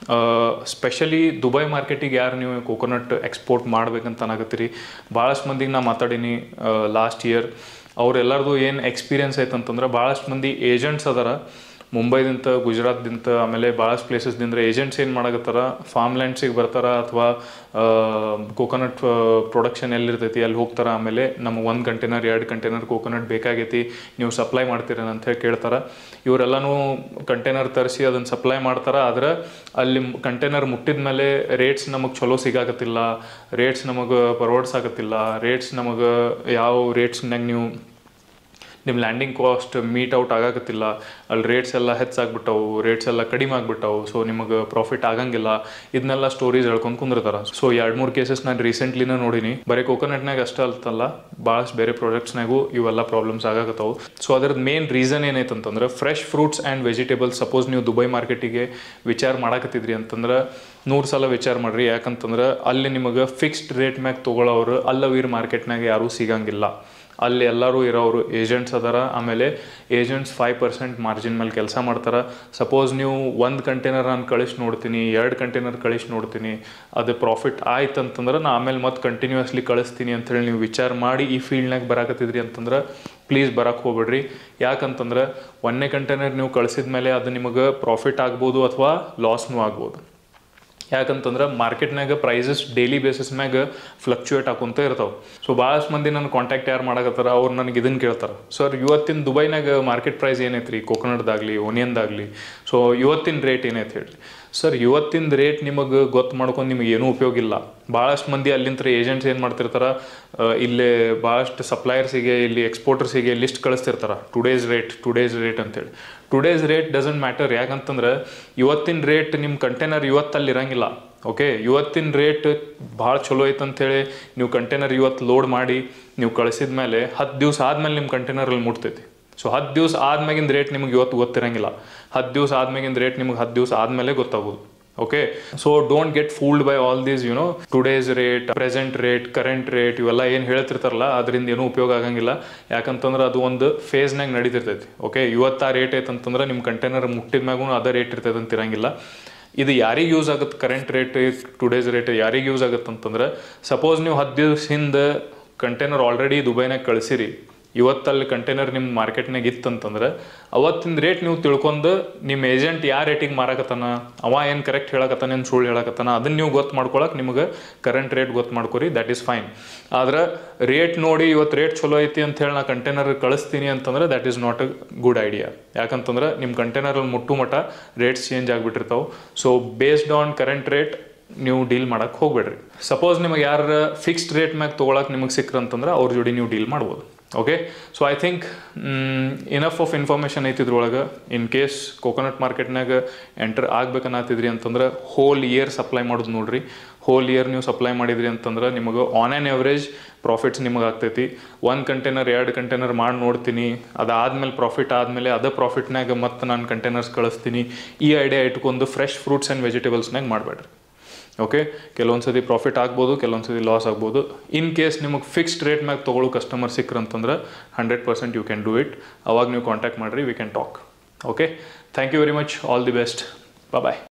ಸ್ಪೆಷಲಿ ದುಬೈ ಮಾರ್ಕೆಟಿಗೆ ಯಾರು ನೀವು ಕೋಕೋನಟ್ ಎಕ್ಸ್ಪೋರ್ಟ್ ಮಾಡ್ಬೇಕಂತ ಅನ್ನಾಗತ್ತೀರಿ ಭಾಳಷ್ಟು ಮಂದಿಗೆ ನಾ ಮಾತಾಡೀನಿ ಲಾಸ್ಟ್ ಇಯರ್ ಅವ್ರೆಲ್ಲರದು ಏನು ಎಕ್ಸ್ಪೀರಿಯನ್ಸ್ ಐತಂತಂದ್ರೆ ಭಾಳಷ್ಟು ಮಂದಿ ಏಜೆಂಟ್ಸ್ ಅದಾರ ಮುಂಬೈದಿಂತ ಗುಜರಾತ್ದಿಂತ ಆಮೇಲೆ ಭಾಳಷ್ಟು ಪ್ಲೇಸಸ್ದಿಂದ ಏಜೆಂಟ್ಸ್ ಏನು ಮಾಡಕತ್ತಾರ ಫಾರ್ಮ್ ಲ್ಯಾಂಡ್ಸಿಗೆ ಬರ್ತಾರ ಅಥವಾ ಕೋಕೋನಟ್ ಪ್ರೊಡಕ್ಷನ್ ಎಲ್ಲಿರ್ತೈತಿ ಅಲ್ಲಿ ಹೋಗ್ತಾರ ಆಮೇಲೆ ನಮಗೆ ಒಂದು ಕಂಟೈನರ್ ಎರಡು ಕಂಟೈನರ್ ಕೋಕೋನಟ್ ಬೇಕಾಗೈತಿ ನೀವು ಸಪ್ಲೈ ಮಾಡ್ತೀರ ಅಂತ ಹೇಳಿ ಕೇಳ್ತಾರ ಇವರೆಲ್ಲನೂ ಕಂಟೈನರ್ ತರಿಸಿ ಅದನ್ನು ಸಪ್ಲೈ ಮಾಡ್ತಾರ ಆದ್ರೆ ಅಲ್ಲಿ ಕಂಟೈನರ್ ಮುಟ್ಟಿದ ಮೇಲೆ ರೇಟ್ಸ್ ನಮಗೆ ಚಲೋ ಸಿಗಾಕತ್ತಿಲ್ಲ ರೇಟ್ಸ್ ನಮಗೆ ಪರ್ವರ್ಡ್ಸ್ ಆಗತ್ತಿಲ್ಲ ರೇಟ್ಸ್ ನಮಗೆ ಯಾವ ರೇಟ್ಸ್ನಾಗ ನೀವು ನಿಮ್ಮ ಲ್ಯಾಂಡಿಂಗ್ ಕಾಸ್ಟ್ ಮೀಟ್ ಔಟ್ ಆಗಾಕತ್ತಿಲ್ಲ ಅಲ್ಲಿ ರೇಟ್ಸ್ ಎಲ್ಲ ಹೆಚ್ಚಾಗ್ಬಿಟ್ಟವು ರೇಟ್ಸ್ ಎಲ್ಲ ಕಡಿಮೆ ಆಗ್ಬಿಟ್ಟವು ಸೊ ನಿಮಗೆ ಪ್ರಾಫಿಟ್ ಆಗಂಗಿಲ್ಲ ಇದನ್ನೆಲ್ಲ ಸ್ಟೋರೀಸ್ ಹೇಳ್ಕೊಂಡು ಕುಂದಿರ್ತಾರ ಸೊ ಎರಡು ಮೂರು ಕೇಸಸ್ ನಾನು ರೀಸೆಂಟ್ಲಿನ ನೋಡಿನಿ ಬರೀ ಕೋಕೋನಟ್ನಾಗ ಅಷ್ಟೇ ಅಲ್ತಲ್ಲ ಭಾಳಷ್ಟು ಬೇರೆ ಪ್ರಾಡಕ್ಟ್ಸ್ನಾಗೂ ಇವೆಲ್ಲ ಪ್ರಾಬ್ಲಮ್ಸ್ ಆಗಾಕತ್ತವು ಸೊ ಅದ್ರದ್ದು ಮೇನ್ ರೀಸನ್ ಏನೈತೆ ಅಂತಂದ್ರೆ fresh fruits and vegetables suppose ನೀವು ದುಬೈ ಮಾರ್ಕೆಟಿಗೆ ವಿಚಾರ ಮಾಡಕತ್ತಿದ್ರಿ ಅಂತಂದ್ರೆ ನೂರು ಸಲ ವಿಚಾರ ಮಾಡ್ರಿ ಯಾಕಂತಂದ್ರೆ ಅಲ್ಲಿ ನಿಮಗೆ ಫಿಕ್ಸ್ಡ್ ರೇಟ್ ಮ್ಯಾಗ ತೊಗೊಳೋರು ಅಲ್ಲವೀರ್ ಮಾರ್ಕೆಟ್ನಾಗ ಯಾರೂ ಸಿಗಂಗಿಲ್ಲ ಅಲ್ಲಿ ಎಲ್ಲರೂ ಇರೋರು ಏಜೆಂಟ್ಸ್ ಅದಾರ ಆಮೇಲೆ ಏಜೆಂಟ್ಸ್ ಫೈವ್ ಪರ್ಸೆಂಟ್ ಮಾರ್ಜಿನ್ ಮೇಲೆ ಕೆಲಸ ಮಾಡ್ತಾರೆ ಸಪೋಸ್ ನೀವು ಒಂದು ಕಂಟೈನರ್ ನಾನು ಕಳಿಸಿ ನೋಡ್ತೀನಿ ಎರಡು ಕಂಟೈನರ್ ಕಳಿಸಿ ನೋಡ್ತೀನಿ ಅದು ಪ್ರಾಫಿಟ್ ಆಯ್ತು ಅಂತಂದ್ರೆ ನಾ ಆಮೇಲೆ ಮತ್ತೆ ಕಂಟಿನ್ಯೂಸ್ಲಿ ಕಳಿಸ್ತೀನಿ ಅಂತೇಳಿ ನೀವು ವಿಚಾರ ಮಾಡಿ ಈ ಫೀಲ್ಡ್ನಾಗ ಬರಾಕತ್ತಿದ್ರಿ ಅಂತಂದ್ರೆ ಪ್ಲೀಸ್ ಬರಕ್ಕೆ ಹೋಗ್ಬೇಡ್ರಿ ಯಾಕಂತಂದ್ರೆ ಒಂದನೇ ಕಂಟೈನರ್ ನೀವು ಕಳಿಸಿದ ಮೇಲೆ ಅದು ನಿಮಗೆ ಪ್ರಾಫಿಟ್ ಆಗ್ಬೋದು ಅಥವಾ ಲಾಸ್ನೂ ಆಗ್ಬೋದು ಯಾಕಂತಂದ್ರೆ ಮಾರ್ಕೆಟ್ನಾಗ ಪ್ರೈಸಸ್ ಡೈಲಿ ಬೇಸಿಸ್ ಮ್ಯಾಗ ಫ್ಲಕ್ಚುಯೇಟ್ ಆಕೊಂತ ಇರ್ತಾವೆ ಸೊ ಭಾಳಷ್ಟು ಮಂದಿ ನನ್ನ ಕಾಂಟ್ಯಾಕ್ಟ್ ಯಾರು ಮಾಡಕತ್ತಾರ ಅವ್ರು ನನಗೆ ಇದನ್ನು ಕೇಳ್ತಾರೆ ಸರ್ ಇವತ್ತಿನ ದುಬೈನಾಗ ಮಾರ್ಕೆಟ್ ಪ್ರೈಸ್ ಏನೈತೆ ರೀ ಕೋಕೋನಟ್ದಾಗಲಿ ಓನಿಯನ್ದಾಗಲಿ ಸೊ ಇವತ್ತಿನ ರೇಟ್ ಏನೈತೆ ಹೇಳಿ ಸರ್ ಇವತ್ತಿನ ರೇಟ್ ನಿಮಗೆ ಗೊತ್ತು ಮಾಡ್ಕೊಂಡು ನಿಮಗೆ ಏನೂ ಉಪಯೋಗ ಇಲ್ಲ ಭಾಳಷ್ಟು ಮಂದಿ ಅಲ್ಲಿಂದ ಏಜೆಂಟ್ಸ್ ಏನು ಮಾಡ್ತಿರ್ತಾರ ಆ, ಇಲ್ಲೇ ಭಾಳಷ್ಟು ಸಪ್ಲೈಯರ್ಸಿಗೆ ಇಲ್ಲಿ ಎಕ್ಸ್ಪೋರ್ಟರ್ಸಿಗೆ ಲಿಸ್ಟ್ ಕಳಿಸ್ತಿರ್ತಾರ ಟುಡೇಸ್ ರೇಟ್ ಟುಡೇಸ್ ರೇಟ್ ಅಂತೇಳಿ ಟುಡೇಸ್ ರೇಟ್ ಡಸಂಟ್ ಮ್ಯಾಟರ್ ಯಾಕಂತಂದ್ರೆ ಇವತ್ತಿನ ರೇಟ್ ನಿಮ್ಮ ಕಂಟೈನರ್ ಇವತ್ತಲ್ಲಿ ಇರಂಗಿಲ್ಲ ಓಕೆ ಇವತ್ತಿನ ರೇಟ್ ಭಾಳ ಚಲೋ ಐತೆ ಅಂತೇಳಿ ನೀವು ಕಂಟೈನರ್ ಇವತ್ತು ಲೋಡ್ ಮಾಡಿ ನೀವು ಕಳಿಸಿದ ಮೇಲೆ ಹತ್ತು ದಿವಸ ಆದಮೇಲೆ ನಿಮ್ಮ ಕಂಟೈನರಲ್ಲಿ ಮುಟ್ತೈತಿ ಸೊ ಹತ್ತು ದಿವಸ ಆದ್ಮೇಗಿಂದ ರೇಟ್ ನಿಮಗೆ ಇವತ್ತು ಗೊತ್ತಿರಂಗಿಲ್ಲ ಹತ್ತು ದಿವಸ ಆದ್ಮೇಗಿಂದ ರೇಟ್ ನಿಮಗೆ ಹತ್ತು ದಿವಸ ಆದಮೇಲೆ ಗೊತ್ತಾಗೋದು okay so don't get fooled by all these you know today's rate present rate current rate ಇವೆಲ್ಲ ಏನು ಹೇಳ್ತಿರ್ತಾರಲ್ಲ ಅದರಿಂದ ಏನೂ ಉಪಯೋಗ ಆಗಂಗಿಲ್ಲ ಯಾಕಂತಂದ್ರೆ ಅದು ಒಂದು ಫೇಸ್ನಾಗ ನಡೀತಿರ್ತೈತಿ ಓಕೆ ಇವತ್ತು ಆ ರೇಟ್ ಐತೆ ಅಂತಂದ್ರೆ ನಿಮ್ಮ ಕಂಟೈನರ್ ಮುಟ್ಟಿದ ಮ್ಯಾಗೂ ಅದೇ ರೇಟ್ ಇರ್ತೈತೆ ಅಂತ ಇರಂಗಿಲ್ಲ ಇದು ಯಾರಿಗೆ ಯೂಸ್ ಆಗುತ್ತೆ ಕರೆಂಟ್ ರೇಟ್ ಟುಡೇಸ್ ರೇಟ್ ಯಾರಿಗೆ ಯೂಸ್ ಆಗುತ್ತೆ ಅಂತಂದ್ರೆ ಸಪೋಸ್ ನೀವು ಹತ್ತು ದಿವಸ ಹಿಂದೆ ಕಂಟೈನರ್ ಆಲ್ರೆಡಿ ದುಬೈನಾಗ ಕಳಿಸಿರಿ ಇವತ್ತಲ್ಲಿ ಕಂಟೈನರ್ ನಿಮ್ಮ ಮಾರ್ಕೆಟ್ನಾಗ ಇತ್ತಂತಂದ್ರೆ ಅವತ್ತಿನ ರೇಟ್ ನೀವು ತಿಳ್ಕೊಂಡು ನಿಮ್ಮ ಏಜೆಂಟ್ ಯಾವ ರೇಟಿಗೆ ಮಾರಾಕತ್ತಾನ ಅವ ಏನು ಕರೆಕ್ಟ್ ಹೇಳಕತ್ತಾನ ಏನು ಸುಳ್ಳು ಹೇಳಕತ್ತಾನ ಅದನ್ನ ನೀವು ಗೊತ್ತು ಮಾಡ್ಕೊಳಕ್ಕೆ ನಿಮಗೆ ಕರೆಂಟ್ ರೇಟ್ ಗೊತ್ತು ಮಾಡ್ಕೊರಿ ದಟ್ ಈಸ್ ಫೈನ್ ಆದ್ರೆ ರೇಟ್ ನೋಡಿ ಇವತ್ತು ರೇಟ್ ಚಲೋ ಐತಿ ಅಂತ ಹೇಳಿ ನಾ ಕಂಟೈನರ್ ಕಳಿಸ್ತೀನಿ ಅಂತಂದ್ರೆ that is not a good idea ಯಾಕಂತಂದ್ರೆ ನಿಮ್ಮ ಕಂಟೈನರಲ್ಲಿ ಮುಟ್ಟು ಮಟ್ಟ ರೇಟ್ಸ್ ಚೇಂಜ್ ಆಗಿಬಿಟ್ಟಿರ್ತಾವೆ so based on current rate ನೀವು ಡೀಲ್ ಮಾಡಕ್ಕೆ ಹೋಗ್ಬೇಡ್ರಿ ಸಪೋಸ್ ನಿಮಗೆ ಯಾರು ಫಿಕ್ಸ್ಡ್ ರೇಟ್ ಮ್ಯಾಗ ತೊಗೊಳಕ್ಕೆ ನಿಮಗೆ ಸಿಕ್ರಂತಂದ್ರೆ ಅವ್ರ ಜೋಡಿ ನೀವು ಡೀಲ್ ಮಾಡ್ಬೋದು okay so I think enough of information ಐತಿ ಇದ್ರೊಳಗೆ ಇನ್ ಕೇಸ್ ಕೋಕೋನಟ್ ಮಾರ್ಕೆಟ್ನಾಗ ಎಂಟರ್ ಆಗ್ಬೇಕನ್ನತ್ತಿದ್ರಿ ಅಂತಂದ್ರೆ ಹೋಲ್ ಇಯರ್ ಸಪ್ಲೈ ಮಾಡೋದು ನೋಡ್ರಿ ಹೋಲ್ ಇಯರ್ ನೀವು ಸಪ್ಲೈ ಮಾಡಿದ್ರಿ ಅಂತಂದ್ರೆ ನಿಮಗೆ ಆನ್ ಆ್ಯನ್ ಎವರೇಜ್ ಪ್ರಾಫಿಟ್ಸ್ ನಿಮಗೆ ಆಗ್ತೈತಿ ಒಂದು ಕಂಟೈನರ್ ಎರಡು ಕಂಟೈನರ್ ಮಾಡಿ ನೋಡ್ತೀನಿ ಅದಾದ್ಮೇಲೆ ಪ್ರಾಫಿಟ್ ಆದಮೇಲೆ ಅದೇ ಪ್ರಾಫಿಟ್ನಾಗ ಮತ್ತೆ ನಾನು ಕಂಟೈನರ್ಸ್ ಕಳಿಸ್ತೀನಿ ಈ ಐಡಿಯಾ ಇಟ್ಕೊಂಡು ಫ್ರೆಶ್ ಫ್ರೂಟ್ಸ್ ಆ್ಯಂಡ್ ವೆಜಿಟೇಬಲ್ಸ್ನಾಗ ಮಾಡಬೇಡ್ರಿ ಓಕೆ ಕೆಲವೊಂದು ಸತಿ ಪ್ರಾಫಿಟ್ ಆಗ್ಬೋದು ಕೆಲವೊಂದು ಸತಿ ಲಾಸ್ ಆಗ್ಬೋದು ಇನ್ ಕೇಸ್ ನಿಮಗೆ ಫಿಕ್ಸ್ಡ್ ರೇಟ್ ಮ್ಯಾಗ ತೊಗೊಳ್ಳೋ ಕಸ್ಟಮರ್ ಸಿಕ್ರಂತಂದ್ರೆ hundred percent you can do it ಅವಾಗ ನೀವು ಕಾಂಟ್ಯಾಕ್ಟ್ ಮಾಡಿರಿ we can talk okay thank you very much all the best bye